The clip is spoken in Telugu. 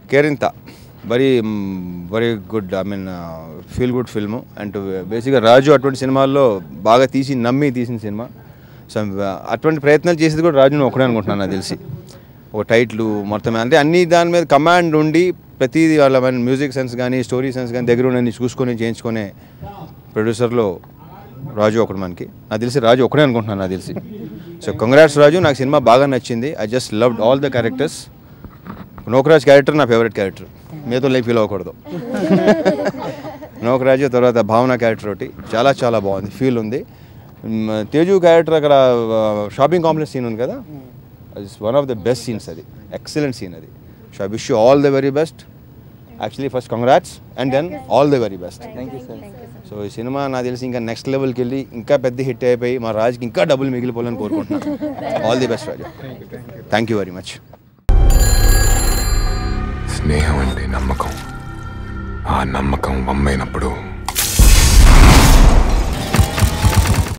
Kerintha very very good I mean feel good film and బేసిక్గా రాజు అటువంటి సినిమాల్లో బాగా తీసి నమ్మి తీసిన సినిమా సో అటువంటి ప్రయత్నాలు చేసేది కూడా రాజును ఒకడే అనుకుంటున్నాను నాకు తెలిసి ఒక టైట్లు మొత్తం అంటే అన్ని దాని మీద కమాండ్ ఉండి ప్రతిదీ వాళ్ళ మ్యూజిక్ సెన్స్ కానీ స్టోరీ సెన్స్ కానీ దగ్గర ఉండి చూసుకొని చేయించుకునే ప్రొడ్యూసర్లో రాజు ఒకడు మనకి నాకు తెలిసి రాజు ఒకడే అనుకుంటున్నాను నాకు తెలిసి సో కంగ్రాట్స్ రాజు నాకు సినిమా బాగా నచ్చింది I just loved all the characters Nokaraj character నా ఫేవరెట్ క్యారెక్టర్ మీతో లైఫ్ ఫీల్ అవ్వకూడదు నోకరాజు తర్వాత భావన క్యారెక్టర్ ఒకటి చాలా చాలా బాగుంది ఫీల్ ఉంది మ్, తేజు క్యారెక్టర్ అక్కడ షాపింగ్ కాంప్లెక్స్ సీన్ ఉంది కదా అది one of the best scenes అది ఎక్సలెంట్ సీన్ అది so I wish you all the very best actually first congrats and then all the very best thank you sir so ఈ సినిమా నాకు తెలిసి ఇంకా నెక్స్ట్ లెవెల్కి వెళ్ళి ఇంకా పెద్ద హిట్ అయిపోయి మా రాజుకి ఇంకా డబ్బులు మిగిలిపోవాలని కోరుకుంటున్నాను all the best Raju thank you very much స్నేహం అంటే నమ్మకం ఆ నమ్మకం వమ్మైనప్పుడు